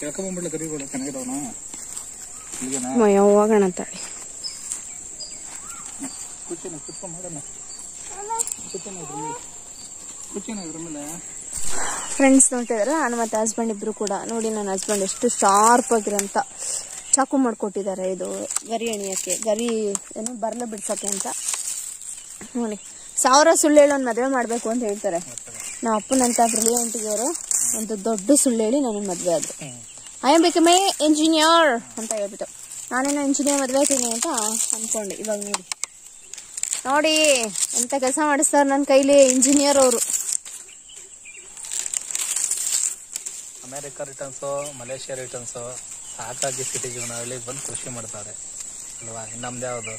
ಕೇಳ್ಕೊಂಬಂದ್ಬಿಡ್ಲ ಗರಿಗಳು ಚೆನ್ನಾಗಿದಾವನ ಇಲ್ಲಿಗೆನಾ ಮಯ ಹೋಗೋಣ ತಾಳಿ ಕುಚ್ಚೇನ ಕುತ್ಕೊಂಡ್ ಮಾಡೋಣ ಕುಚ್ಚೇನ ಇದ್ರ ಮೇಲೆ ಕುಚ್ಚೇನ ಇದ್ರ ಮೇಲೆ ಫ್ರೆಂಡ್ಸ್ ನೋಡ್ತಿದಾರ ನಾನು ಮತ್ತೆ ಹಸ್ಬೆಂಡ್ ಇಬ್ರು ಕೂಡ ನೋಡಿ ನನ್ನ ಹಸ್ಬೆಂಡ್ ಎಷ್ಟು ಶಾರ್ಪ್ ಆಗಿರೋಂಥ ಚಾಕು ಮಾಡ್ಕೊಟ್ಟಿದ್ದಾರೆ ಇದು ಗರಿ ಎಣಿಯಕ್ಕೆ ಗರಿ ಏನು ಬರ್ಲ ಬಿಡ್ಸಕ್ಕೆ ಅಂತ ನೋಡಿ ಸಾವಿರ ಸುಳ್ಳು ಹೇಳಿ ಒಂದು ಮದುವೆ ಮಾಡಬೇಕು ಅಂತ ಹೇಳ್ತಾರೆ ನಮ್ಮ ಅಪ್ಪನಂತ ಬ್ರಿಲಿಯಂಟ್ಗೆ ಅವರು ಒಂದು ದೊಡ್ಡ ಸುಳ್ಳು ಹೇಳಿ ನನಗೆ ಮದುವೆ ಆದ್ರು I am become a engineer ಅಂತ ಹೇಳ್ಬಿಟ್ಟು ನಾನೇನೋ ಇಂಜಿನಿಯರ್ ಮದುವೆ ಆಗ್ತೀನಿ ಅಂತ ಅನ್ಕೊಂಡೆ ಇವಾಗ ನೋಡಿ ನೋಡಿ ಎಂತ ಕೆಲಸ ಮಾಡಿಸ್ತಾರೆ ನನ್ನ ಕೈಲಿ ಇಂಜಿನಿಯರ್ ಅವರು ಅಮೇರಿಕಾ ರಿಟರ್ನ್ಸು ಮಲೇಷ್ಯಾ ರಿಟರ್ನ್ಸು ಸಾಕಾಗಿ ಸಿಟಿ ಜೀವನ ಹಳ್ಳಿಗೆ ಬಂದು ಕೃಷಿ ಮಾಡ್ತಾರೆ ಅಲ್ವಾ ನಮ್ದು ಯಾವುದು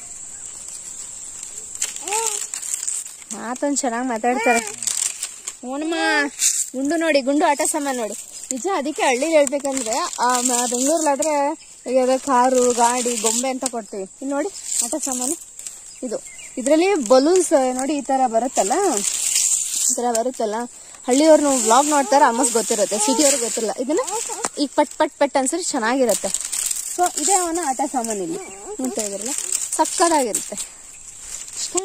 ಮಾತೊಂದು ಚೆನ್ನಾಗಿ ಮಾತಾಡ್ತಾರೆ ಹ್ಞೂನಮ್ಮ ಗುಂಡು ನೋಡಿ ಗುಂಡು ಆಟ ಸಾಮಾನು ನೋಡಿ ನಿಜ ಅದಕ್ಕೆ ಹಳ್ಳಿಲಿ ಹೇಳ್ಬೇಕಂದ್ರೆ ಆ ಮ- ಬೆಂಗಳೂರಲ್ಲಾದ್ರೆ ಈಗ ಕಾರು ಗಾಡಿ ಗೊಂಬೆ ಅಂತ ಕೊಡ್ತೀವಿ ಇಲ್ಲಿ ನೋಡಿ ಆಟ ಸಾಮಾನು ಇದು ಇದರಲ್ಲಿ ಬಲೂನ್ಸ್ ನೋಡಿ ಈ ಥರ ಬರುತ್ತಲ್ಲ ಈ ಥರ ಬರುತ್ತಲ್ಲ ಹಳ್ಳಿಯವ್ರು ನಾವು ವ್ಲಾಗ್ ನೋಡ್ತಾರೆ ಆಲ್ಮೋಸ್ಟ್ ಗೊತ್ತಿರುತ್ತೆ ಸಿಟಿಯವ್ರಿಗೆ ಗೊತ್ತಿಲ್ಲ ಇದನ್ನ ಈಗ ಪಟ್ ಪಟ್ ಪಟ್ ಅನ್ಸರಿ ಚೆನ್ನಾಗಿರುತ್ತೆ ಸೊ ಇದೇ ಅವನ ಆಟ ಸಾಮಾನು ಇಲ್ಲಿ ನೋಡ್ತಾ ಇದ್ರಲ್ಲ ಸಕ್ಕದಾಗಿರುತ್ತೆ ಇಷ್ಟ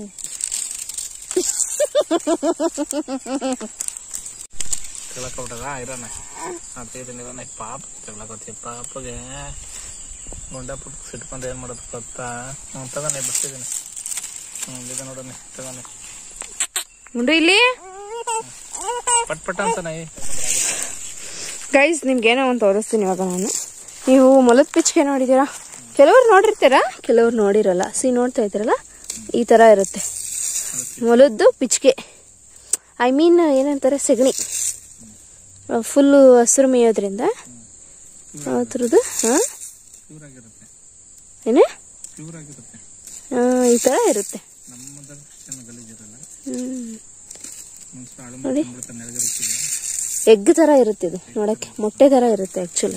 ತಿಳ್ಕೊಬಿಟ್ಟದ ಇರೋಣ ಅಂತಿದ್ದೀನಿ ಇರೋಣ ಪಾಪ ತಿಳ್ಕೊತೀವಿ ಪಾಪಗೆ ಗುಂಡ ಪುಟ್ ಸಿಟ್ಕೊಂಡು ಏನು ಮಾಡೋದು ಗೊತ್ತಾ ಹ್ಞೂ ತಗೊಂಡೆ ಬಿಡ್ತಿದ್ದೀನಿ ಹ್ಞೂ ಇದು ನೋಡೋಣ ತಗೊಂಡೆ ಗುಂಡು ಇಲ್ಲಿ ಪಟ್ ಪಟ್ ಅಂತ ನೈ ಗೈಸ್ ನಿಮ್ಗೇನೋ ಒಂದು ತೋರಿಸ್ತೀನಿ ಇವಾಗ ನಾನು ನೀವು ಮೊಲದ ಪಿಚ್ಕೆ ನೋಡಿದ್ದೀರಾ ಕೆಲವ್ರು ನೋಡಿರ್ತೀರಾ ಕೆಲವ್ರು ನೋಡಿರಲ್ಲ ಸಿ ನೋಡ್ತಾ ಇದ್ದೀರಲ್ಲ ಈ ಥರ ಇರುತ್ತೆ ಮೊಲದ್ದು ಪಿಚ್ಕೆ ಐ ಮೀನ್ ಏನಂತಾರೆ ಸೆಗಣಿ ಫುಲ್ಲು ಹಸಿರು ಮೇಯೋದ್ರಿಂದ ಅದ್ರದ್ದು ಹಾಂ ಪ್ಯೂರ್ ಆಗಿರುತ್ತೆ ಏನೇ ಪ್ಯೂರ್ ಆಗಿರುತ್ತೆ ಆ, ಈ ಥರ ಇರುತ್ತೆ ನಮ್ಮದಾಗ ಚೆನ್ನಾಗಿ ಗಲೀಜಿರಲ್ಲ ಹ್ಮ್. ಮನ್ಸು ಹಾಳು ಮಾಡ್ಕೊಂಡ್ಬಿಡ್ತಾರೆ ನೆಲಗರಿಸಿದೆ ಎಗ್ ಥರ ಇರುತ್ತೆ ಇದು ನೋಡೋಕ್ಕೆ ಮೊಟ್ಟೆ ಥರ ಇರುತ್ತೆ ಆ್ಯಕ್ಚುಲಿ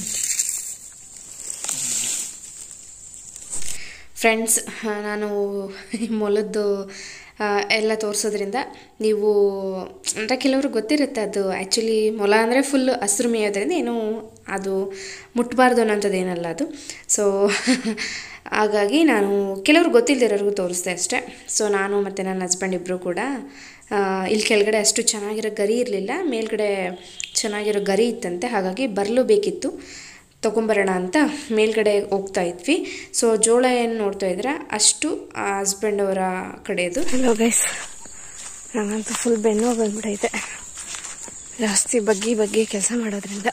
ಫ್ರೆಂಡ್ಸ್ ನಾನು ಈ ಮೊಲದ್ದು ಆ, ಎಲ್ಲ ತೋರಿಸೋದ್ರಿಂದ ನೀವು ಅಂದರೆ ಕೆಲವರು ಗೊತ್ತಿರುತ್ತೆ ಅದು ಆ್ಯಕ್ಚುಲಿ ಮೊಲ ಅಂದರೆ ಫುಲ್ ಹಸಿರು ಮೇಯೋದ್ರಿಂದ ಏನು ಅದು ಮುಟ್ಟಬಾರ್ದು ಅನ್ನೋಂಥದ್ದು ಏನಲ್ಲ ಅದು ಸೊ ಹಾಗಾಗಿ ನಾನು ಕೆಲವ್ರು ಗೊತ್ತಿಲ್ಲದಿರೋರ್ಗೂ ತೋರಿಸ್ದೆ ಅಷ್ಟೇ ಸೊ ನಾನು ಮತ್ತು ನನ್ನ ಹಸ್ಬೆಂಡ್ ಇಬ್ಬರು ಕೂಡ ಆ, ಇಲ್ಲಿ ಕೆಳಗಡೆ ಅಷ್ಟು ಚೆನ್ನಾಗಿರೋ ಗರಿ ಇರಲಿಲ್ಲ ಮೇಲ್ಗಡೆ ಚೆನ್ನಾಗಿರೋ ಗರಿ ಇತ್ತಂತೆ ಹಾಗಾಗಿ ಬರಲು ಬೇಕಿತ್ತು ತೊಗೊಂಬರೋಣ ಅಂತ ಮೇಲ್ಗಡೆ ಹೋಗ್ತಾ ಇದ್ವಿ ಸೊ ಜೋಳ ಏನು ನೋಡ್ತಾ ಇದ್ರೆ ಅಷ್ಟು ಹಸ್ಬೆಂಡ್ ಅವರ ಕಡೆದು ಹಲೋ ಗೈಸ್ ನಂಗಂತೂ ಫುಲ್ ಬೆನ್ನು ಬಂದ್ಬಿಟ್ಟೈತೆ ಜಾಸ್ತಿ ಬಗ್ಗಿ ಬಗ್ಗಿ ಕೆಲಸ ಮಾಡೋದ್ರಿಂದ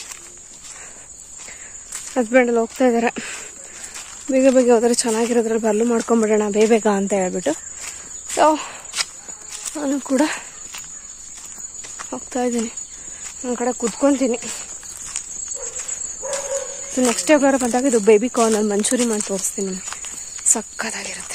ಹಸ್ಬೆಂಡಲ್ಲಿ ಹೋಗ್ತಾ ಇದ್ದಾರೆ ಬೇಗ ಬೇಗ ಹೋದ್ರೆ ಚೆನ್ನಾಗಿರೋದ್ರಲ್ಲಿ ಬರಲು ಮಾಡ್ಕೊಂಬಿಡೋಣ ಬೇಗ ಬೇಗ ಅಂತ ಹೇಳ್ಬಿಟ್ಟು ಸೊ ನಾನು ಕೂಡ ಹೋಗ್ತಾ ಇದ್ದೀನಿ ನನ್ನ ಕಡೆ ಕುತ್ಕೊತೀನಿ ಸೊ ನೆಕ್ಸ್ಟ್ ಯಾವಾಗ ಬಂದಾಗ ಇದು ಬೇಬಿ ಕಾರ್ನ್ ಅಲ್ಲಿ ಮಂಚೂರಿ ಮಾಡಿ ತೋರಿಸ್ತೀನಿ ನಿಮ್ಗೆ ಸಕ್ಕತ್ತಾಗಿರುತ್ತೆ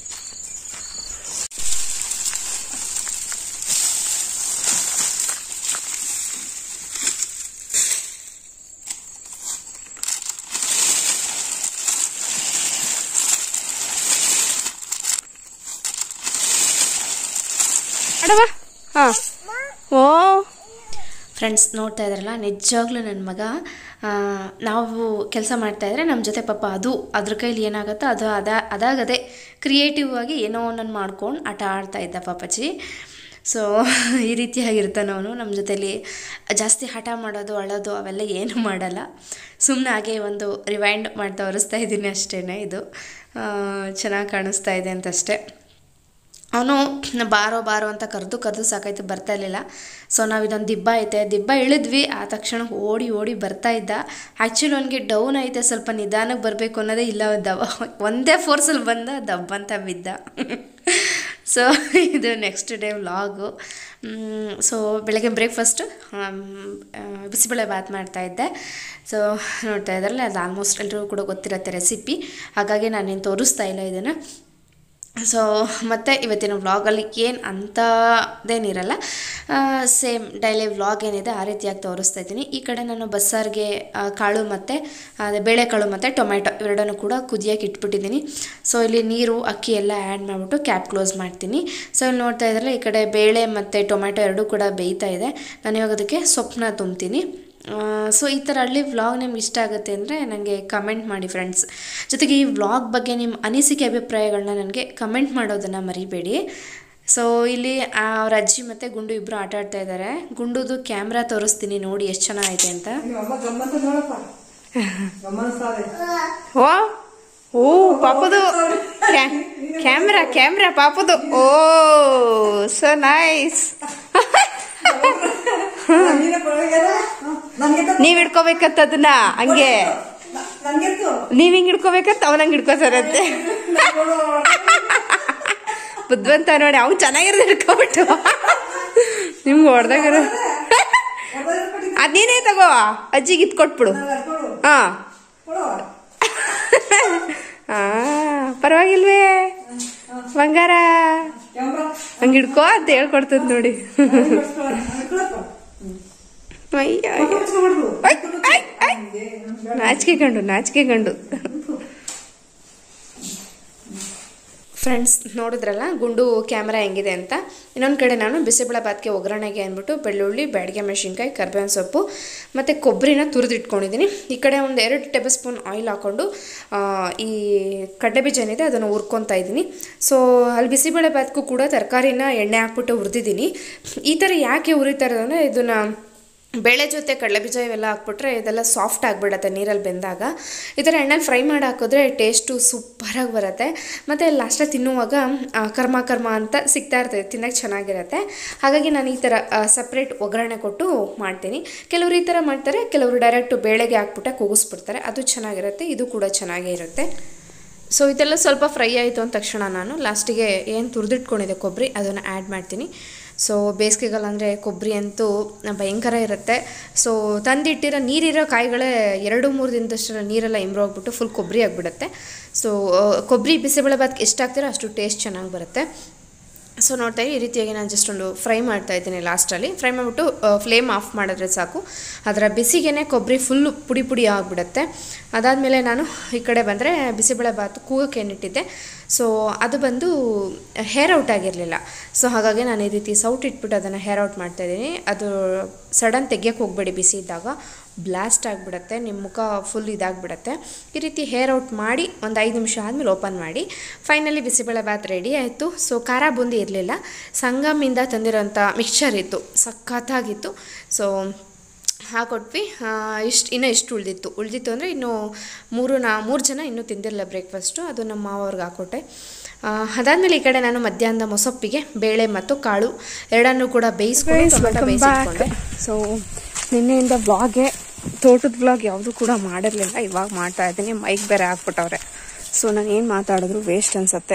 ಅಡವಾ ಹಾಂ ಓ ಫ್ರೆಂಡ್ಸ್ ನೋಡ್ತಾ ಇದ್ರಲ್ಲ ನಿಜವಾಗ್ಲೂ ನನ್ನ ಮಗ ಆ, ನಾವು ಕೆಲಸ ಮಾಡ್ತಾ ಇದ್ರೆ ನಮ್ಮ ಜೊತೆ ಪಾಪ ಅದು ಅದ್ರ ಕೈಲಿ ಏನಾಗುತ್ತೋ ಅದು ಅದ ಅದಾಗದೆ ಕ್ರಿಯೇಟಿವ್ ಆಗಿ ಏನೋ ಒಂದನ್ನು ಮಾಡ್ಕೊಂಡು ಆಟ ಆಡ್ತಾ ಇದ್ದ ಪಾಪಚ್ಚಿ ಸೊ ಈ ರೀತಿಯಾಗಿರ್ತಾನೆ ಅವನು ನಮ್ಮ ಜೊತೆಲಿ ಜಾಸ್ತಿ ಹಠ ಮಾಡೋದು ಅಳೋದು ಅವೆಲ್ಲ ಏನು ಮಾಡಲ್ಲ ಸುಮ್ಮನೆ ಹಾಗೆ ಒಂದು ರಿವೈಂಡ್ ಮಾಡಿ ತೋರಿಸ್ತಾ ಇದ್ದೀನಿ ಅಷ್ಟೇ ಇದು ಚೆನ್ನಾಗಿ ಕಾಣಿಸ್ತಾ ಇದೆ ಅಂತಷ್ಟೇ ಅವನು ಬಾರೋ ಬಾರೋ ಅಂತ ಕರೆದು ಕರೆದು ಸಾಕಾಯ್ತು ಬರ್ತಾ ಇರಲಿಲ್ಲ ಸೊ ನಾವು ಇದೊಂದು ದಿಬ್ಬ ಐತೆ ದಿಬ್ಬ ಇಳಿದ್ವಿ ಆ ತಕ್ಷಣ ಓಡಿ ಓಡಿ ಬರ್ತಾ ಇದ್ದ ಆ್ಯಕ್ಚುಲಿ ಅವನಿಗೆ ಡೌನ್ ಐತೆ ಸ್ವಲ್ಪ ನಿಧಾನಕ್ಕೆ ಬರಬೇಕು ಅನ್ನೋದೇ ಇಲ್ಲ ದವ ಒಂದೇ ಫೋರ್ಸಲ್ಲಿ ಬಂದ ದಬ್ಬಂತ ಬಿದ್ದ ಸೊ ಇದು ನೆಕ್ಸ್ಟ್ ಡೇ ವ್ಲಾಗು ಸೊ ಬೆಳಗ್ಗೆ ಬ್ರೇಕ್ಫಾಸ್ಟು ಬಿಸಿಬೇಳೆ ಬಾತ್ ಮಾಡ್ತಾ ಇದ್ದೆ ಸೊ ನೋಡ್ತಾ ಇದ್ದಾರಲ್ಲ ಅದು ಆಲ್ಮೋಸ್ಟ್ ಎಲ್ರಿಗೂ ಕೂಡ ಗೊತ್ತಿರುತ್ತೆ ರೆಸಿಪಿ ಹಾಗಾಗಿ ನಾನೇನು ತೋರಿಸ್ತಾ ಇಲ್ಲ ಇದನ್ನು ಸೊ ಮತ್ತು ಇವತ್ತಿನ ವ್ಲಾಗಲ್ಲಿ ಏನು ಅಂಥದ್ದೇನಿರಲ್ಲ ಸೇಮ್ ಡೈಲಿ ವ್ಲಾಗ್ ಏನಿದೆ ಆ ರೀತಿಯಾಗಿ ತೋರಿಸ್ತಾ ಇದ್ದೀನಿ ಈ ಕಡೆ ನಾನು ಬಸ್ಸಾರಿಗೆ ಆ, ಕಾಳು ಮತ್ತು ಅದೇ ಬೇಳೆಕಾಳು ಮತ್ತು ಟೊಮೆಟೊ ಇವೆರಡನ್ನು ಕೂಡ ಕುದಿಯೋಕೆ ಇಟ್ಬಿಟ್ಟಿದ್ದೀನಿ ಸೊ ಇಲ್ಲಿ ನೀರು ಅಕ್ಕಿ ಎಲ್ಲ ಆ್ಯಡ್ ಮಾಡಿಬಿಟ್ಟು ಕ್ಯಾಪ್ ಕ್ಲೋಸ್ ಮಾಡ್ತೀನಿ ಸೊ ಇಲ್ಲಿ ನೋಡ್ತಾ ಇದ್ರಲ್ಲ ಈ ಕಡೆ ಬೇಳೆ ಮತ್ತು ಟೊಮೆಟೊ ಎರಡೂ ಕೂಡ ಬೇಯ್ತಾ ಇದೆ ನಾನು ಇವಾಗ ಅದಕ್ಕೆ ಸೊಪ್ಪನ್ನ ತುಂಬ್ತೀನಿ ಸೊ ಈ ಥರ ಹಳ್ಳಿ ವ್ಲಾಗ್ ನಿಮ್ಗೆ ಇಷ್ಟ ಆಗುತ್ತೆ ಅಂದರೆ ನನಗೆ ಕಮೆಂಟ್ ಮಾಡಿ ಫ್ರೆಂಡ್ಸ್ ಜೊತೆಗೆ ಈ ವ್ಲಾಗ್ ಬಗ್ಗೆ ನಿಮ್ಮ ಅನಿಸಿಕೆ ಅಭಿಪ್ರಾಯಗಳನ್ನ ನನಗೆ ಕಮೆಂಟ್ ಮಾಡೋದನ್ನು ಮರಿಬೇಡಿ ಸೊ ಇಲ್ಲಿ ಆ ಅವ್ರ ಅಜ್ಜಿ ಮತ್ತು ಗುಂಡು ಇಬ್ಬರು ಆಟ ಆಡ್ತಾ ಇದ್ದಾರೆ ಗುಂಡುದು ಕ್ಯಾಮ್ರಾ ತೋರಿಸ್ತೀನಿ ನೋಡಿ ಎಷ್ಟು ಚೆನ್ನಾಗೈತೆ ಅಂತ ಓ ಓ ಪಾಪದು ಕ್ಯಾಮ್ರಾ ಕ್ಯಾಮ್ರಾ ಪಾಪದು ಓ ಸೊ ನೈಸ್ ನೀವ್ ಹಿಡ್ಕೋಬೇಕಂತ ಅದನ್ನ ಹಂಗೆ ನೀವ್ ಹಿಂಗ್ ಹಿಡ್ಕೋಬೇಕಂತ ಅವನ ಹಂಗ್ ಹಿಡ್ಕೋತಾರಂತೆ ಬುದ್ಧಿವಂತ ನೋಡಿ ಅವ್ನು ಚೆನ್ನಾಗಿರೋದು ಹಿಡ್ಕೊಬಿಟ್ಟು ನಿಮ್ಗೆ ಹೊಡ್ದಾಗ ಅದೇನೇ ತಗೋ ಅಜ್ಜಿಗೆ ಇದ್ ಕೊಟ್ಬಿಡು ಹಾ ಆ ಪರವಾಗಿಲ್ವೇ ಬಂಗಾರ ಹಂಗ್ ಹಿಡ್ಕೋ ಅಂತ ಹೇಳ್ಕೊಡ್ತದ ನೋಡಿ ಅಯ್ಯ ಅಯ್ಯ. ಐ, ಐ, ಐ. ನಾಚಿಕೆ ಗಂಡು ನಾಚಿಕೆ ಗಂಡು ಫ್ರೆಂಡ್ಸ್ ನೋಡಿದ್ರಲ್ಲ ಗುಂಡು ಕ್ಯಾಮ್ರಾ ಹೆಂಗಿದೆ ಅಂತ ಇನ್ನೊಂದು ಕಡೆ ನಾನು ಬಿಸಿಬೇಳೆಬಾತ್ಗೆ ಒಗ್ಗರಣೆಗೆ ಅಂದ್ಬಿಟ್ಟು ಬೆಳ್ಳುಳ್ಳಿ ಬ್ಯಾಡಿಗೆ ಮೆಣಸಿನ್ಕಾಯಿ ಕರ್ಬೇವಿನ ಸೊಪ್ಪು ಮತ್ತು ಕೊಬ್ಬರಿನ ತುರಿದಿಟ್ಕೊಂಡಿದ್ದೀನಿ ಈ ಕಡೆ ಒಂದು ಎರಡು ಟೇಬಲ್ ಸ್ಪೂನ್ ಆಯಿಲ್ ಹಾಕ್ಕೊಂಡು ಆ, ಈ ಕಡಲೆಬೀಜ ಏನಿದೆ ಅದನ್ನು ಹುರ್ಕೊತಾ ಇದ್ದೀನಿ ಸೊ ಅಲ್ಲಿ ಬಿಸಿಬೇಳೆಬಾತ್ಗೂ ಕೂಡ ತರಕಾರಿನ ಎಣ್ಣೆ ಹಾಕ್ಬಿಟ್ಟು ಹುರಿದಿದ್ದೀನಿ ಈ ಥರ ಯಾಕೆ ಹುರಿತಾರೆ ಅಂದರೆ ಇದನ್ನು ಬೇಳೆ ಜೊತೆ ಕಡಲೆಬೀಜ ಇವೆಲ್ಲ ಹಾಕ್ಬಿಟ್ರೆ ಇದೆಲ್ಲ ಸಾಫ್ಟ್ ಆಗಿಬಿಡತ್ತೆ ನೀರಲ್ಲಿ ಬೆಂದಾಗ ಈ ಥರ ಎಣ್ಣೆಲಿ ಫ್ರೈ ಮಾಡಿ ಹಾಕಿದ್ರೆ ಟೇಸ್ಟು ಸೂಪರಾಗಿ ಬರುತ್ತೆ ಮತ್ತು ಲಾಸ್ಟಲ್ಲಿ ತಿನ್ನುವಾಗ ಆ, ಕರ್ಮ ಕರ್ಮ ಅಂತ ಸಿಗ್ತಾ ಇರ್ತದೆ ತಿನ್ನೋಕ್ಕೆ ಚೆನ್ನಾಗಿರುತ್ತೆ ಹಾಗಾಗಿ ನಾನು ಈ ಥರ ಸಪ್ರೇಟ್ ಒಗ್ಗರಣೆ ಕೊಟ್ಟು ಮಾಡ್ತೀನಿ ಕೆಲವರು ಈ ಥರ ಮಾಡ್ತಾರೆ ಕೆಲವರು ಡೈರೆಕ್ಟು ಬೇಳೆಗೆ ಹಾಕ್ಬಿಟ್ಟೆ ಕೂಗಿಸ್ಬಿಡ್ತಾರೆ ಅದು ಚೆನ್ನಾಗಿರುತ್ತೆ ಇದು ಕೂಡ ಚೆನ್ನಾಗೇ ಇರುತ್ತೆ ಸೊ ಇದೆಲ್ಲ ಸ್ವಲ್ಪ ಫ್ರೈ ಆಯಿತು ಅಂದ ತಕ್ಷಣ ನಾನು ಲಾಸ್ಟಿಗೆ ಏನು ತುರಿದಿಟ್ಕೊಂಡಿದ್ದೆ ಕೊಬ್ಬರಿ ಅದನ್ನು ಆ್ಯಡ್ ಮಾಡ್ತೀನಿ ಸೊ ಬೇಸಿಗೆಗಾಲ ಅಂದರೆ ಕೊಬ್ಬರಿ ಅಂತೂ ಭಯಂಕರ ಇರುತ್ತೆ ಸೊ ತಂದಿಟ್ಟಿರೋ ನೀರಿರೋ ಕಾಯಿಗಳೇ ಎರಡು ಮೂರು ದಿನದಷ್ಟು ನೀರೆಲ್ಲ ಇಂಬ್ರೋಗ್ಬಿಟ್ಟು ಫುಲ್ ಕೊಬ್ಬರಿ ಆಗಿಬಿಡುತ್ತೆ ಸೊ ಕೊಬ್ಬರಿ ಬಿಸಿಬೇಳೆಬಾತ್ಗೆ ಎಷ್ಟು ಹಾಕ್ತೀರೋ ಅಷ್ಟು ಟೇಸ್ಟ್ ಚೆನ್ನಾಗಿ ಬರುತ್ತೆ ಸೊ ನೋಡ್ತಾ ಈ ರೀತಿಯಾಗಿ ನಾನು ಜಸ್ಟ್ ಒಂದು ಫ್ರೈ ಮಾಡ್ತಾ ಇದ್ದೀನಿ ಲಾಸ್ಟಲ್ಲಿ ಫ್ರೈ ಮಾಡಿಬಿಟ್ಟು ಫ್ಲೇಮ್ ಆಫ್ ಮಾಡಿದ್ರೆ ಸಾಕು ಅದರ ಬಿಸಿಗೆ ಕೊಬ್ಬರಿ ಫುಲ್ಲು ಪುಡಿ ಪುಡಿ ಆಗಿಬಿಡುತ್ತೆ ಅದಾದಮೇಲೆ ನಾನು ಈ ಕಡೆ ಬಂದರೆ ಬಿಸಿಬೇಳೆ ಬಾತು ಕೂಗಕ್ಕೆ ಏನಿಟ್ಟಿದ್ದೆ ಸೊ ಅದು ಬಂದು ಹೇರ್ ಔಟ್ ಆಗಿರಲಿಲ್ಲ ಸೊ ಹಾಗಾಗಿ ನಾನು ಈ ರೀತಿ ಸೌಟ್ ಇಟ್ಬಿಟ್ಟು ಅದನ್ನು ಹೇರ್ ಔಟ್ ಮಾಡ್ತಾಯಿದ್ದೀನಿ ಅದು ಸಡನ್ ತೆಗಿಯೋಕ್ಕೆ ಹೋಗಬೇಡಿ ಬಿಸಿ ಇದ್ದಾಗ ಬ್ಲಾಸ್ಟ್ ಆಗಿಬಿಡುತ್ತೆ ನಿಮ್ಮ ಮುಖ ಫುಲ್ ಇದಾಗಿಬಿಡುತ್ತೆ ಈ ರೀತಿ ಹೇರ್ ಔಟ್ ಮಾಡಿ ಒಂದು ಐದು ನಿಮಿಷ ಆದಮೇಲೆ ಓಪನ್ ಮಾಡಿ ಫೈನಲಿ ಬಿಸಿಬೇಳೆ ಬಾತ್ ರೆಡಿ ಆಯಿತು ಸೊ ಖಾರ ಬೂಂದಿ ಇರಲಿಲ್ಲ ಸಂಗಮಿಂದ ತಂದಿರೋಂಥ ಮಿಕ್ಸ್ಚರ್ ಇತ್ತು ಸಖತ್ತಾಗಿತ್ತು ಸೊ ಹಾಕೊಟ್ವಿ ಇಷ್ಟು ಇನ್ನೂ ಇಷ್ಟು ಉಳಿದಿತ್ತು ಉಳಿದಿತ್ತು ಅಂದರೆ ಇನ್ನೂ ಮೂರು ನಾ ಮೂರು ಜನ ಇನ್ನೂ ತಿಂದಿರಲಿಲ್ಲ ಬ್ರೇಕ್ಫಾಸ್ಟು ಅದು ನಮ್ಮ ಮಾವವ್ರಿಗೆ ಹಾಕೊಟ್ಟೆ ಆ, ಅದಾದ್ಮೇಲೆ ಈ ಕಡೆ ನಾನು ಮಧ್ಯಾಹ್ನದ ಮೊಸಪ್ಪಿಗೆ ಬೇಳೆ ಮತ್ತು ಕಾಳು ಎರಡನ್ನೂ ಕೂಡ ಬೇಯಿಸ್ಕೊಂಡು ಟೊಮೆಟೊ ಬೇಯಿಸಿಟ್ಕೊಂಡೆ ಸೊ ನಿನ್ನೆಯಿಂದ ವ್ಲಾಗೆ ತೋಟದ ವ್ಲಾಗ್ ಯಾವುದು ಕೂಡ ಮಾಡಿರಲಿಲ್ಲ ಇವಾಗ ಮಾಡ್ತಾ ಇದ್ದೀನಿ ಮೈಕ್ ಬೇರೆ ಹಾಕ್ಬಿಟ್ಟವ್ರೆ ಸೊ ನಾನು ಏನು ಮಾತಾಡಿದ್ರು ವೇಸ್ಟ್ ಅನ್ಸತ್ತೆ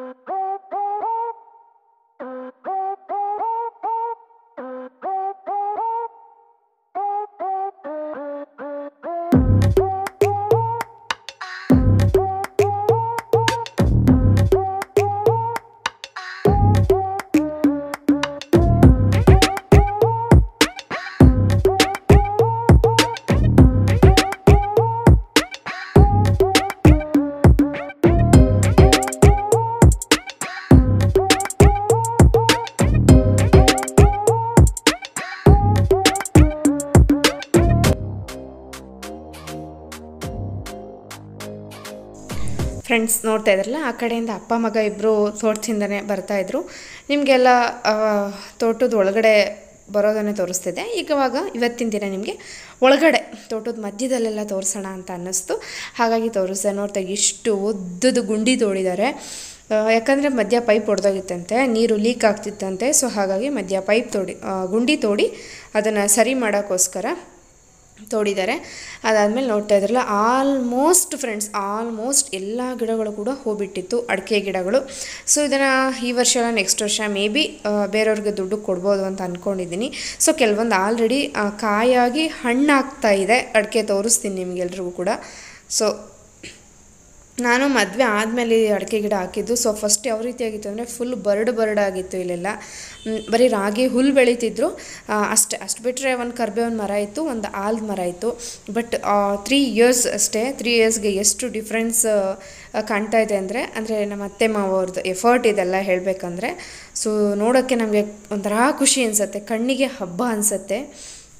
ಫ್ರೆಂಡ್ಸ್ ನೋಡ್ತಾ ಇದ್ರಲ್ಲ ಆ ಕಡೆಯಿಂದ ಅಪ್ಪ ಮಗ ಇಬ್ಬರು ತೋಟದಿಂದನೇ ಬರ್ತಾಯಿದ್ರು ನಿಮಗೆಲ್ಲ ತೋಟದ ಒಳಗಡೆ ಬರೋದನ್ನೇ ತೋರಿಸ್ತಿದ್ದೆ ಈಗ ಇವಾಗ ಇವತ್ತಿನ ದಿನ ನಿಮಗೆ ಒಳಗಡೆ ತೋಟದ ಮಧ್ಯದಲ್ಲೆಲ್ಲ ತೋರಿಸೋಣ ಅಂತ ಅನ್ನಿಸ್ತು ಹಾಗಾಗಿ ತೋರಿಸ್ದೆ ನೋಡ್ತಾ ಇಷ್ಟು ಉದ್ದದ ಗುಂಡಿ ತೋಡಿದ್ದಾರೆ ಆ, ಯಾಕಂದರೆ ಮಧ್ಯ ಪೈಪ್ ಹೊಡೆದೋಗಿತ್ತಂತೆ ನೀರು ಲೀಕ್ ಆಗ್ತಿತ್ತಂತೆ ಸೊ ಹಾಗಾಗಿ ಮಧ್ಯ ಪೈಪ್ ತೋಡಿ ಆ, ಗುಂಡಿ ತೋಡಿ ಅದನ್ನು ಸರಿ ಮಾಡೋಕ್ಕೋಸ್ಕರ ತೋಡಿದ್ದಾರೆ ಅದಾದಮೇಲೆ ನೋಡ್ತಾ ಇದ್ರಲ್ಲ ಆಲ್ಮೋಸ್ಟ್ ಫ್ರೆಂಡ್ಸ್ ಆಲ್ಮೋಸ್ಟ್ ಎಲ್ಲ ಗಿಡಗಳು ಕೂಡ ಹೋಗ್ಬಿಟ್ಟಿತ್ತು ಅಡಿಕೆ ಗಿಡಗಳು ಸೊ ಇದನ್ನು ಈ ವರ್ಷ ಅಲ್ಲ ನೆಕ್ಸ್ಟ್ ವರ್ಷ ಮೇ ಬಿ ಬೇರೆಯವ್ರಿಗೆ ದುಡ್ಡು ಕೊಡ್ಬೋದು ಅಂತ ಅಂದ್ಕೊಂಡಿದ್ದೀನಿ ಸೊ ಕೆಲವೊಂದು ಆಲ್ರೆಡಿ ಕಾಯಾಗಿ ಹಣ್ಣಾಗ್ತಾ ಇದೆ ಅಡಿಕೆ ತೋರಿಸ್ತೀನಿ ನಿಮಗೆಲ್ರಿಗೂ ಕೂಡ ಸೊ ನಾನು ಮದುವೆ ಆದಮೇಲೆ ಅಡಿಕೆ ಗಿಡ ಹಾಕಿದ್ದು ಸೊ ಫಸ್ಟ್ ಯಾವ ರೀತಿ ಆಗಿತ್ತು ಅಂದರೆ ಫುಲ್ ಬರ್ಡ್ ಬರ್ಡ್ ಆಗಿತ್ತು ಇಲ್ಲೆಲ್ಲ ಮ್, ಬರೀ ರಾಗಿ ಹುಲ್ಲು ಬೆಳೀತಿದ್ರು ಆ, ಅಷ್ಟೇ ಅಷ್ಟು ಬಿಟ್ಟರೆ ಒಂದು ಕರ್ಬೇವಿನ ಮರ ಇತ್ತು ಒಂದು ಆಲ್ದ ಮರ ಇತ್ತು ಬಟ್ ತ್ರೀ ಇಯರ್ಸ್ ಅಷ್ಟೇ ತ್ರೀ ಇಯರ್ಸ್ಗೆ ಎಷ್ಟು ಡಿಫ್ರೆನ್ಸ್ ಕಾಣ್ತಾ ಇದೆ ಅಂದರೆ ಅಂದರೆ ನಮ್ಮ ಅತ್ತೆ ಮಾವ ಅವ್ರದ್ದು ಎಫರ್ಟ್ ಇದೆಲ್ಲ ಹೇಳಬೇಕಂದ್ರೆ ಸೊ ನೋಡೋಕ್ಕೆ ನಮಗೆ ಒಂಥರ ಖುಷಿ ಅನಿಸುತ್ತೆ ಕಣ್ಣಿಗೆ ಹಬ್ಬ ಅನಿಸುತ್ತೆ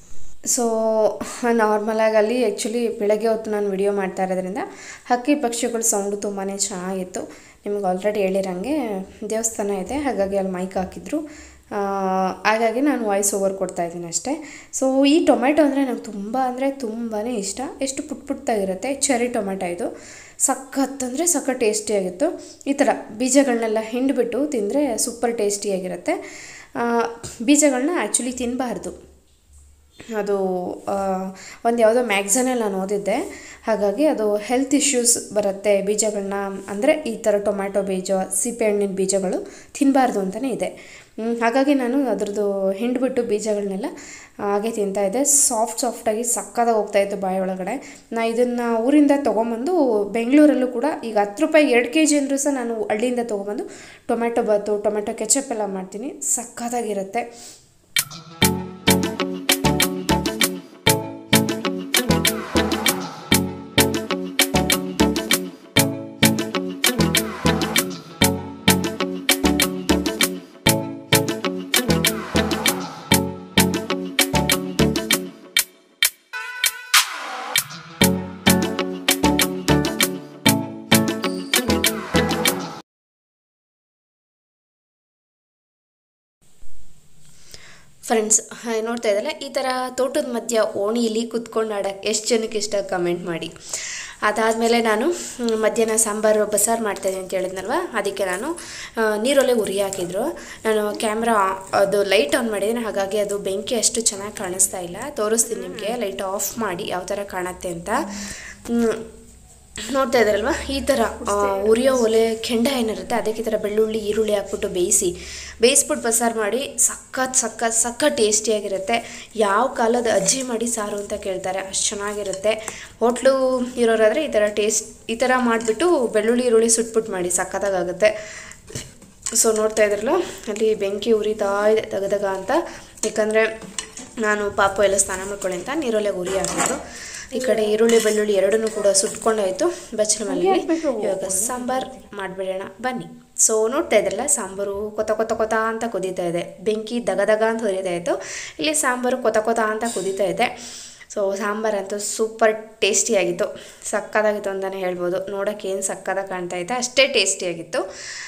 ಸೊ ನಾರ್ಮಲಾಗಿ ಅಲ್ಲಿ ಆ್ಯಕ್ಚುಲಿ ಬೆಳಗ್ಗೆ ಹೊತ್ತು ನಾನು ವಿಡಿಯೋ ಮಾಡ್ತಾ ಇರೋದ್ರಿಂದ ಹಕ್ಕಿ ಪಕ್ಷಿಗಳ ಸೌಂಡು ತುಂಬಾ ಚೆನ್ನಾಗಿತ್ತು ನಿಮಗೆ ಆಲ್ರೆಡಿ ಹೇಳಿರಂಗೆ ದೇವಸ್ಥಾನ ಇದೆ ಹಾಗಾಗಿ ಅಲ್ಲಿ ಮೈಕ್ ಹಾಕಿದ್ರು ಆ, ಹಾಗಾಗಿ ನಾನು ವಾಯ್ಸ್ ಓವರ್ ಕೊಡ್ತಾ ಇದ್ದೀನಿ ಅಷ್ಟೇ ಸೊ ಈ ಟೊಮೆಟೊ ಅಂದರೆ ನಂಗೆ ತುಂಬ ಅಂದರೆ ತುಂಬಾ ಇಷ್ಟ ಎಷ್ಟು ಪುಟ್ ಪುಟ್ಟಾಗಿರುತ್ತೆ ಚೆರಿ ಟೊಮೆಟೊ ಇದು ಸಖತ್ ಅಂದರೆ ಸಖತ್ ಟೇಸ್ಟಿಯಾಗಿತ್ತು ಈ ಥರ ಬೀಜಗಳನ್ನೆಲ್ಲ ಹಿಂಡ್ಬಿಟ್ಟು ತಿಂದರೆ ಸೂಪರ್ ಟೇಸ್ಟಿಯಾಗಿರುತ್ತೆ ಆ, ಬೀಜಗಳನ್ನ ಆ್ಯಕ್ಚುಲಿ ತಿನ್ನಬಾರ್ದು ಅದು ಒಂದು ಯಾವುದೋ ಮ್ಯಾಗ್ಝನಲ್ಲಿ ನಾನು ಓದಿದ್ದೆ ಹಾಗಾಗಿ ಅದು ಹೆಲ್ತ್ ಇಶ್ಯೂಸ್ ಬರುತ್ತೆ ಬೀಜಗಳನ್ನ ಅಂದರೆ ಈ ಥರ ಟೊಮ್ಯಾಟೊ ಬೀಜ ಸೀಬೆಹಣ್ಣಿನ ಬೀಜಗಳು ತಿನ್ನಬಾರ್ದು ಅಂತಲೇ ಇದೆ ಹ್ಮ್, ಹಾಗಾಗಿ ನಾನು ಅದ್ರದ್ದು ಹಿಂಡ್ಬಿಟ್ಟು ಬೀಜಗಳನ್ನೆಲ್ಲ ಹಾಗೆ ತಿಂತಾ ಇದ್ದೆ ಸಾಫ್ಟ್ ಸಾಫ್ಟಾಗಿ ಸಕ್ಕದಾಗಿ ಹೋಗ್ತಾ ಇತ್ತು ಬಾಯಿ ಒಳಗಡೆ ನಾ ಇದನ್ನು ಊರಿಂದ ತೊಗೊಂಬಂದು ಬೆಂಗಳೂರಲ್ಲೂ ಕೂಡ ಈಗ ಹತ್ತು ರೂಪಾಯಿ ಎರಡು ಕೆ ಜಿ ಅಂದರೂ ಸಹ ನಾನು ಹಳ್ಳಿಯಿಂದ ತೊಗೊಂಬಂದು ಟೊಮೆಟೊ ಬಾತು ಟೊಮೆಟೊ ಕೆಚಪ್ ಎಲ್ಲ ಮಾಡ್ತೀನಿ ಸಕ್ಕತ್ತಾಗಿರುತ್ತೆ ಫ್ರೆಂಡ್ಸ್ ನೋಡ್ತಾ ಇದ್ದಲ್ಲ ಈ ಥರ ತೋಟದ ಮಧ್ಯ ಓಣಿಲಿ ಕುತ್ಕೊಂಡು ಆಡೋಕ್ಕೆ ಎಷ್ಟು ಜನಕ್ಕೆ ಇಷ್ಟ ಕಮೆಂಟ್ ಮಾಡಿ ಅದಾದಮೇಲೆ ನಾನು ಮ್, ಮಧ್ಯಾಹ್ನ ಸಾಂಬಾರು ಬಸಾರು ಮಾಡ್ತಾಯಿದ್ದೀನಿ ಅಂತ ಹೇಳಿದ್ನಲ್ವ ಅದಕ್ಕೆ ನಾನು ಆ, ನೀರೊಲೆ ಉರಿ ಹಾಕಿದ್ರು ನಾನು ಕ್ಯಾಮ್ರಾ ಅದು ಲೈಟ್ ಆನ್ ಮಾಡಿದ್ದೀನಿ ಹಾಗಾಗಿ ಅದು ಬೆಂಕಿ ಅಷ್ಟು ಚೆನ್ನಾಗಿ ಕಾಣಿಸ್ತಾ ಇಲ್ಲ ತೋರಿಸ್ತೀನಿ ನಿಮಗೆ ಲೈಟ್ ಆಫ್ ಮಾಡಿ ಯಾವ ಥರ ಕಾಣುತ್ತೆ ಅಂತ ಮ್, ನೋಡ್ತಾ ಇದ್ದಾರಲ್ವ ಈ ಥರ ಆ, ಉರಿಯೋ ಒಲೆ ಕೆಂಡ ಏನಿರುತ್ತೆ ಅದಕ್ಕೆ ಈ ಥರ ಬೆಳ್ಳುಳ್ಳಿ ಈರುಳ್ಳಿ ಹಾಕ್ಬಿಟ್ಟು ಬೇಯಿಸಿ ಬೇಯಿಸ್ಬಿಟ್ಟು ಬಸಾರು ಮಾಡಿ ಸಖತ್ ಸಖತ್ ಸಖತ್ ಟೇಸ್ಟಿಯಾಗಿರುತ್ತೆ ಯಾವ ಕಾಲದ ಅಜ್ಜಿ ಮಾಡಿ ಸಾರು ಅಂತ ಕೇಳ್ತಾರೆ ಅಷ್ಟು ಚೆನ್ನಾಗಿರುತ್ತೆ ಹೋಟ್ಲು ಇರೋರಾದರೆ ಈ ಥರ ಟೇಸ್ಟ್ ಈ ಥರ ಮಾಡಿಬಿಟ್ಟು ಬೆಳ್ಳುಳ್ಳಿ ಈರುಳ್ಳಿ ಸುಟ್ಬಿಟ್ಟು ಮಾಡಿ ಸಖತ್ತಾಗುತ್ತೆ ಸೊ ನೋಡ್ತಾ ಇದ್ರಲ್ಲ ಅಲ್ಲಿ ಬೆಂಕಿ ಉರಿತಾ ಇದೆ ದಗದಗ ಅಂತ ಯಾಕಂದರೆ ನಾನು ಪಾಪು ಎಲ್ಲ ಸ್ನಾನ ಮಾಡ್ಕೊಳ್ಳಿ ಅಂತ ನೀರೊಲೆ ಉರಿ ಹಾಕಿದ್ರು ಈ ಕಡೆ ಈರುಳ್ಳಿ ಬೆಳ್ಳುಳ್ಳಿ ಎರಡನ್ನೂ ಕೂಡ ಸುಟ್ಕೊಂಡಾಯ್ತು ಬಚ್ಚಲ ಮೇಲೆ ಇವಾಗ ಸಾಂಬಾರ್ ಮಾಡಿಬಿಡೋಣ ಬನ್ನಿ ಸೊ ನೋಡ್ತಾ ಇದ್ರಲ್ಲ ಸಾಂಬಾರು ಕೊತ ಕೊತ ಕೊತ ಅಂತ ಕುದೀತಾ ಇದೆ ಬೆಂಕಿ ದಗದಗ ಅಂತ ಹೊರಿತಾ ಇತ್ತು ಇಲ್ಲಿ ಸಾಂಬಾರು ಕೊತ ಕೊತ ಅಂತ ಕುದೀತಾ ಇದೆ ಸೊ ಸಾಂಬಾರಂತೂ ಸೂಪರ್ ಟೇಸ್ಟಿಯಾಗಿತ್ತು ಸಕ್ಕತ್ತಾಗಿತ್ತು ಅಂತಲೇ ಹೇಳ್ಬೋದು ನೋಡೋಕೆ ಏನು ಸಕ್ಕತ್ತಾಗಿ ಕಾಣ್ತಾ ಇದೆ ಅಷ್ಟೇ ಟೇಸ್ಟಿಯಾಗಿತ್ತು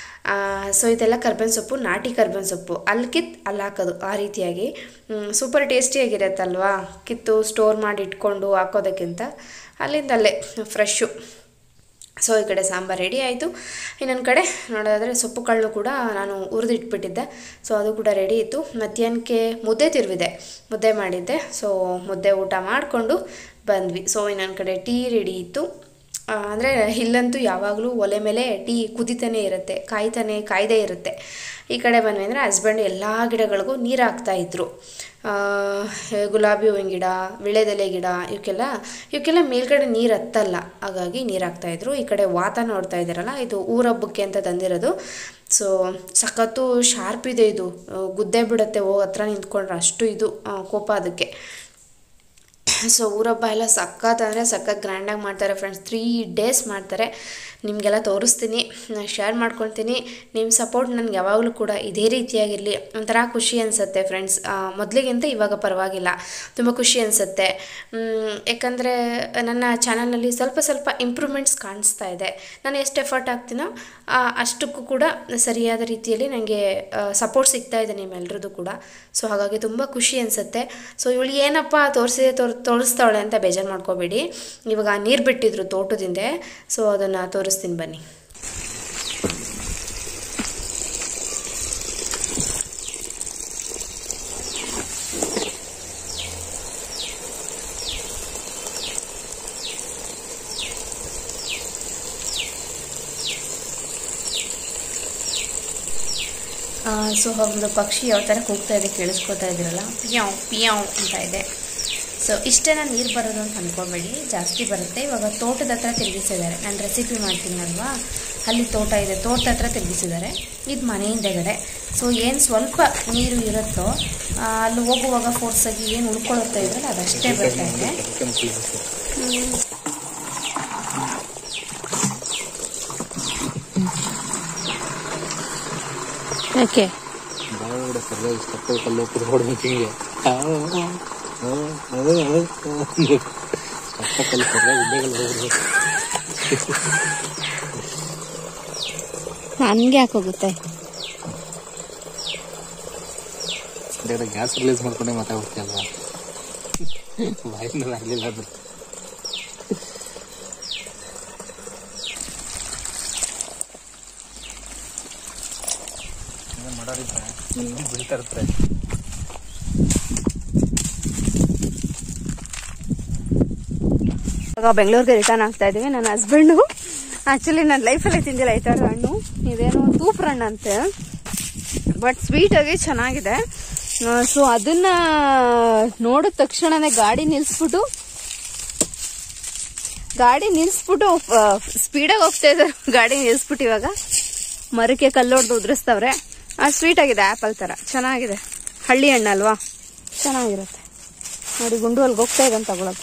ಸೊ ಇದೆಲ್ಲ ಕರ್ಬೇವಿನ ಸೊಪ್ಪು ನಾಟಿ ಕರ್ಬೇವಿನ ಸೊಪ್ಪು ಅಲ್ಲಿ ಕಿತ್ತು ಅಲ್ಲಿ ಹಾಕೋದು ಆ ರೀತಿಯಾಗಿ ಸೂಪರ್ ಟೇಸ್ಟಿಯಾಗಿರುತ್ತಲ್ವಾ ಕಿತ್ತು ಸ್ಟೋರ್ ಮಾಡಿ ಇಟ್ಕೊಂಡು ಹಾಕೋದಕ್ಕಿಂತ ಅಲ್ಲಿಂದ ಅಲ್ಲೇ ಫ್ರೆಶ್ಶು ಸೊ ಈ ಕಡೆ ಸಾಂಬಾರು ರೆಡಿ ಆಯಿತು ಇನ್ನೊಂದು ಕಡೆ ನೋಡೋದಾದರೆ ಸೊಪ್ಪು ಕಾಳನ್ನು ಕೂಡ ನಾನು ಹುರಿದಿಟ್ಬಿಟ್ಟಿದ್ದೆ ಸೊ ಅದು ಕೂಡ ರೆಡಿ ಇತ್ತು ಮಧ್ಯಾಹ್ನಕ್ಕೆ ಮುದ್ದೆ ತಿರುವಿದೆ ಮುದ್ದೆ ಮಾಡಿದ್ದೆ ಸೊ ಮುದ್ದೆ ಊಟ ಮಾಡಿಕೊಂಡು ಬಂದ್ವಿ ಸೊ ಇನ್ನೊಂದು ಕಡೆ ಟೀ ರೆಡಿ ಇತ್ತು ಅಂದರೆ ಇಲ್ಲಂತೂ ಯಾವಾಗಲೂ ಒಲೆ ಮೇಲೆ ಟೀ ಕುದಿತಾನೆ ಇರುತ್ತೆ ಕಾಯ್ತಾನೆ ಕಾಯ್ದೇ ಇರುತ್ತೆ ಈ ಕಡೆ ಬಂದ್ವಿ ಅಂದರೆ ಹಸ್ಬೆಂಡ್ ಎಲ್ಲ ಗಿಡಗಳಿಗೂ ನೀರು ಹಾಕ್ತಾ ಇದ್ರು ಆ, ಗುಲಾಬಿ ಹೂವಿನ ಗಿಡ ವಿಳೆದೆಲೆ ಗಿಡ ಇವಕ್ಕೆಲ್ಲ ಇವಕ್ಕೆಲ್ಲ ಮೇಲ್ಗಡೆ ನೀರು ಹತ್ತಲ್ಲ ಹಾಗಾಗಿ ನೀರು ಹಾಕ್ತಾಯಿದ್ರು ಈ ಕಡೆ ವಾತ ನೋಡ್ತಾ ಇದ್ದಾರಲ್ಲ ಇದು ಊರಬ್ಬಕ್ಕೆ ಅಂತ ತಂದಿರೋದು ಸೊ ಸಖತ್ತು ಶಾರ್ಪ್ ಇದೆ ಇದು ಆ, ಗುದ್ದೆ ಬಿಡುತ್ತೆ ಹೋಗಿ ಹತ್ರ ನಿಂತ್ಕೊಂಡ್ರೆ ಅಷ್ಟು ಇದು ಆ, ಕೋಪ ಅದಕ್ಕೆ ಸೊ ಊರಬ್ಬ ಎಲ್ಲ ಸಖತ್ ಅಂದರೆ ಸಖತ್ ಗ್ರ್ಯಾಂಡಾಗಿ ಮಾಡ್ತಾರೆ ಫ್ರೆಂಡ್ಸ್ ತ್ರೀ ಡೇಸ್ ಮಾಡ್ತಾರೆ ನಿಮಗೆಲ್ಲ ತೋರಿಸ್ತೀನಿ ನಾನು ಶೇರ್ ಮಾಡ್ಕೊಳ್ತೀನಿ ನಿಮ್ಮ ಸಪೋರ್ಟ್ ನನಗೆ ಯಾವಾಗಲೂ ಕೂಡ ಇದೇ ರೀತಿಯಾಗಿರಲಿ ಒಂಥರ ಖುಷಿ ಅನಿಸುತ್ತೆ ಫ್ರೆಂಡ್ಸ್ ಮೊದಲಿಗಿಂತ ಇವಾಗ ಪರವಾಗಿಲ್ಲ ತುಂಬ ಖುಷಿ ಅನಿಸುತ್ತೆ ಯಾಕಂದರೆ ನನ್ನ ಚಾನಲ್ನಲ್ಲಿ ಸ್ವಲ್ಪ ಸ್ವಲ್ಪ ಇಂಪ್ರೂವ್ಮೆಂಟ್ಸ್ ಕಾಣಿಸ್ತಾ ಇದೆ ನಾನು ಎಷ್ಟು ಎಫರ್ಟ್ ಹಾಕ್ತೀನೋ ಆ, ಅಷ್ಟಕ್ಕೂ ಕೂಡ ಸರಿಯಾದ ರೀತಿಯಲ್ಲಿ ನನಗೆ ಸಪೋರ್ಟ್ ಸಿಗ್ತಾ ಇದೆ ನಿಮ್ಮೆಲ್ರದ್ದು ಕೂಡ ಸೊ ಹಾಗಾಗಿ ತುಂಬ ಖುಷಿ ಅನಿಸುತ್ತೆ ಸೊ ಇವಳು ಏನಪ್ಪ ತೋರಿಸಿದೆ ತೋರ್ ತೋರಿಸ್ತಾವಳೆ ಅಂತ ಬೇಜಾರು ಮಾಡ್ಕೋಬೇಡಿ ಇವಾಗ ನೀರು ಬಿಟ್ಟಿದ್ರು ತೋಟದಿಂದ ಸೊ ಅದನ್ನು ತೋರಿಸ್ತೀನಿ ಬನ್ನಿ ಸೊ ಒಂದು ಪಕ್ಷಿ ಯಾವ ಥರ ಕೂಗ್ತಾ ಇದೆ ಕೇಳಿಸ್ಕೊತಾ ಇದ್ದೀರಲ್ಲ ಪಿಯಾವ್ ಪಿಯಾವ್ ಅಂತ ಇದೆ ಸೊ ಇಷ್ಟೇನ ನೀರು ಬರೋದು ಅಂತ ಅಂದ್ಕೊಬೇಡಿ ಜಾಸ್ತಿ ಬರುತ್ತೆ ಇವಾಗ ತೋಟದ ಹತ್ರ ತಿರುಗಿಸಿದ್ದಾರೆ ನಾನು ರೆಸಿಪಿ ಮಾಡ್ತೀನಲ್ವಾ ಅಲ್ಲಿ ತೋಟ ಇದೆ ತೋಟದ ಹತ್ರ ತಿರುಗಿಸಿದ್ದಾರೆ ಇದು ಮನೆ ಹಿಂದೆಗಡೆ ಸೊ ಏನು ಸ್ವಲ್ಪ ನೀರು ಇರುತ್ತೋ ಆ, ಅಲ್ಲಿ ಹೋಗುವಾಗ ಫೋರ್ಸಾಗಿ ಏನು ಉಳ್ಕೊಳ್ಳುತ್ತಾ ಇದ್ರಲ್ಲ ಅದಷ್ಟೇ ಬರ್ತಾ ಇದೆ ಯಾಕೆ ಬಾಳಗಡೆ ಸರಿಯಾಗಿ ಕಪ್ಪಲ್ ಕಲ್ಲು ಕುತ್ಕೊಡ್ಬೇಕು ಹಿಂಗೆ ನನಗೆ ಯಾಕೆ ಹೋಗುತ್ತೆ ಗ್ಯಾಸ್ ರಿಲೀಸ್ ಮಾಡ್ಕೊಂಡೆ ಮಾತಾಡ್ತೀಯಲ್ಲ ಬಾಯಿನಲ್ಲಿ ಆಗಲಿಲ್ಲ ಅದು ಮಾಡೋರಿದ್ರೆ ಬೀಳ್ತಾ ಇರ್ತಾರೆ ಇವಾಗ ಬೆಂಗಳೂರಿಗೆ ರಿಟರ್ನ್ ಆಗ್ತಾ ಇದೀವಿ ನನ್ನ ಹಸ್ಬೆಂಡು ಆಕ್ಚುಲಿ ನನ್ನ ಲೈಫಲ್ಲೇ ತಿಂದಿಲ್ಲ ಈ ಥರದ ಹಣ್ಣು ಇದೇನೋ ತೂಪ್ರ ಹಣ್ಣು ಅಂತೆ ಬಟ್ ಸ್ವೀಟ್ ಆಗಿ ಚೆನ್ನಾಗಿದೆ ಸೊ ಅದನ್ನ ನೋಡಿದ ತಕ್ಷಣನೇ ಗಾಡಿ ನಿಲ್ಸ್ಬಿಟ್ಟು ಗಾಡಿ ನಿಲ್ಸ್ಬಿಟ್ಟು ಸ್ಪೀಡಾಗಿ ಹೋಗ್ತಾ ಇದ್ದಾರೆ ಗಾಡಿ ನಿಲ್ಸ್ಬಿಟ್ಟು ಇವಾಗ ಮರಕ್ಕೆ ಕಲ್ಲೊಡ್ದು ಉದುರಿಸ್ತವ್ರೆ ಆ ಸ್ವೀಟ್ ಆಗಿದೆ ಆ್ಯಪಲ್ ಥರ ಚೆನ್ನಾಗಿದೆ ಹಳ್ಳಿ ಹಣ್ಣು ಅಲ್ವಾ ಚೆನ್ನಾಗಿರುತ್ತೆ ನೋಡಿ ಗುಂಡು ಅಲ್ಲಿಗೆ ಹೋಗ್ತಾ ಇದ್ದಾನೆ ತಗೊಳಕ್ಕೆ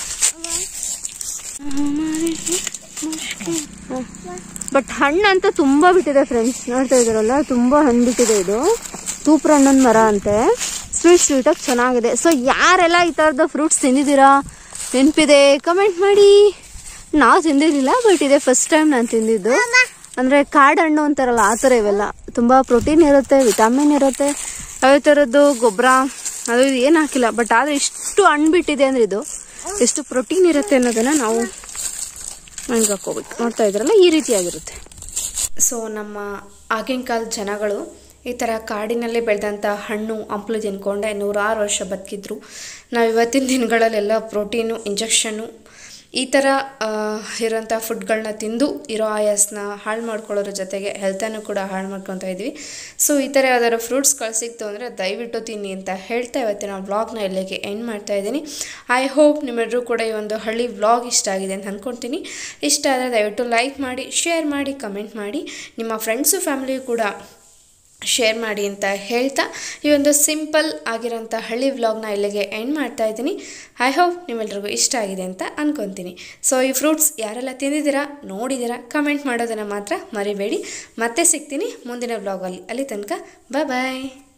ಬಟ್ ಹಣ್ಣು ಅಂತ ತುಂಬಾ ಬಿಟ್ಟಿದೆ ಫ್ರೆಂಡ್ಸ್ ನೋಡ್ತಾ ಇದಾರಲ್ಲ ತುಂಬಾ ಹಣ್ಣು ಬಿಟ್ಟಿದೆ ಇದು ತೂಪ್ರ ಹಣ್ಣನ್ ಮರ ಅಂತೆ ಸ್ವೀಟ್ ಸ್ವೀಟ್ ಆಗಿ ಚೆನ್ನಾಗಿದೆ ಸೊ ಯಾರೆಲ್ಲ ಈ ತರದ ಫ್ರೂಟ್ಸ್ ತಿಂದಿದ್ದೀರಾ ನೆನಪಿದೆ ಕಮೆಂಟ್ ಮಾಡಿ ನಾವು ತಿಂದಿರಲಿಲ್ಲ ಬಟ್ ಇದೆ ಫಸ್ಟ್ ಟೈಮ್ ನಾನು ತಿಂದಿದ್ದು ಅಂದ್ರೆ ಕಾಡು ಹಣ್ಣು ಅಂತಾರಲ್ಲ ಆ ಥರ ಇವೆಲ್ಲ ತುಂಬಾ ಪ್ರೋಟೀನ್ ಇರುತ್ತೆ ವಿಟಮಿನ್ ಇರುತ್ತೆ ಯಾವ ಥರದ್ದು ಗೊಬ್ಬರ ಅದು ಇದು ಏನು ಹಾಕಿಲ್ಲ ಬಟ್ ಆದ್ರೆ ಇಷ್ಟು ಹಣ್ಣು ಬಿಟ್ಟಿದೆ ಅಂದ್ರೆ ಇದು ಎಷ್ಟು ಪ್ರೋಟೀನ್ ಇರುತ್ತೆ ಅನ್ನೋದನ್ನ ನಾವು ಹಂಗೆ ಹಾಕೋಬೇಕು ನೋಡ್ತಾ ಇದ್ರಲ್ಲ ಈ ರೀತಿಯಾಗಿರುತ್ತೆ ಸೊ ನಮ್ಮ ಆಗಿನ ಕಾಲದ ಜನಗಳು ಈ ಥರ ಕಾಡಿನಲ್ಲಿ ಬೆಳೆದಂಥ ಹಣ್ಣು ಹಂಪಲು ತಿನ್ಕೊಂಡೆ ನೂರಾರು ವರ್ಷ ಬದುಕಿದ್ರು ನಾವು ಇವತ್ತಿನ ದಿನಗಳಲ್ಲೆಲ್ಲ ಪ್ರೋಟೀನು ಇಂಜೆಕ್ಷನ್ನು ಈ ಥರ ಇರೋಂಥ ಫುಡ್ಗಳನ್ನ ತಿಂದು ಇರೋ ಆಯಾಸನ ಹಾಳು ಮಾಡ್ಕೊಳ್ಳೋದ್ರ ಜೊತೆಗೆ ಹೆಲ್ತನ್ನು ಕೂಡ ಹಾಳು ಮಾಡ್ಕೊತಾ ಇದ್ವಿ ಸೊ ಈ ಥರ ಯಾವ್ದಾದ್ರು ಫ್ರೂಟ್ಸ್ಗಳು ಸಿಕ್ತು ಅಂದರೆ ದಯವಿಟ್ಟು ತಿನ್ನಿ ಅಂತ ಹೇಳ್ತಾ ಇವತ್ತಿನ ವ್ಲಾಗ್ನ ಇಲ್ಲಿಗೆ ಎಂಡ್ ಮಾಡ್ತಾ ಇದ್ದೀನಿ ಐ ಹೋಪ್ ನಿಮ್ಮೆಲ್ಲರೂ ಕೂಡ ಈ ಒಂದು ಹಳ್ಳಿ ವ್ಲಾಗ್ ಇಷ್ಟ ಆಗಿದೆ ಅಂತ ಅಂದ್ಕೊಳ್ತೀನಿ ಇಷ್ಟ ಆದರೆ ದಯವಿಟ್ಟು ಲೈಕ್ ಮಾಡಿ ಶೇರ್ ಮಾಡಿ ಕಮೆಂಟ್ ಮಾಡಿ ನಿಮ್ಮ ಫ್ರೆಂಡ್ಸು ಫ್ಯಾಮಿಲಿಯು ಕೂಡ ಶೇರ್ ಮಾಡಿ ಅಂತ ಹೇಳ್ತಾ ಈ ಒಂದು ಸಿಂಪಲ್ ಆಗಿರೋಂಥ ಹಳ್ಳಿ ವ್ಲಾಗ್ನ ಇಲ್ಲಿಗೆ ಎಂಡ್ ಮಾಡ್ತಾ ಇದ್ದೀನಿ ಐ ಹೋಪ್ ನಿಮ್ಮೆಲ್ರಿಗೂ ಇಷ್ಟ ಆಗಿದೆ ಅಂತ ಅನ್ಕೊತೀನಿ ಸೊ ಈ ಫ್ರೂಟ್ಸ್ ಯಾರೆಲ್ಲ ತಿಂದಿದ್ದೀರಾ ನೋಡಿದ್ದೀರಾ ಕಮೆಂಟ್ ಮಾಡೋದನ್ನು ಮಾತ್ರ ಮರಿಬೇಡಿ ಮತ್ತೆ ಸಿಗ್ತೀನಿ ಮುಂದಿನ ವ್ಲಾಗಲ್ಲಿ ಅಲ್ಲಿ ತನಕ ಬಾಯ್ ಬಾಯ್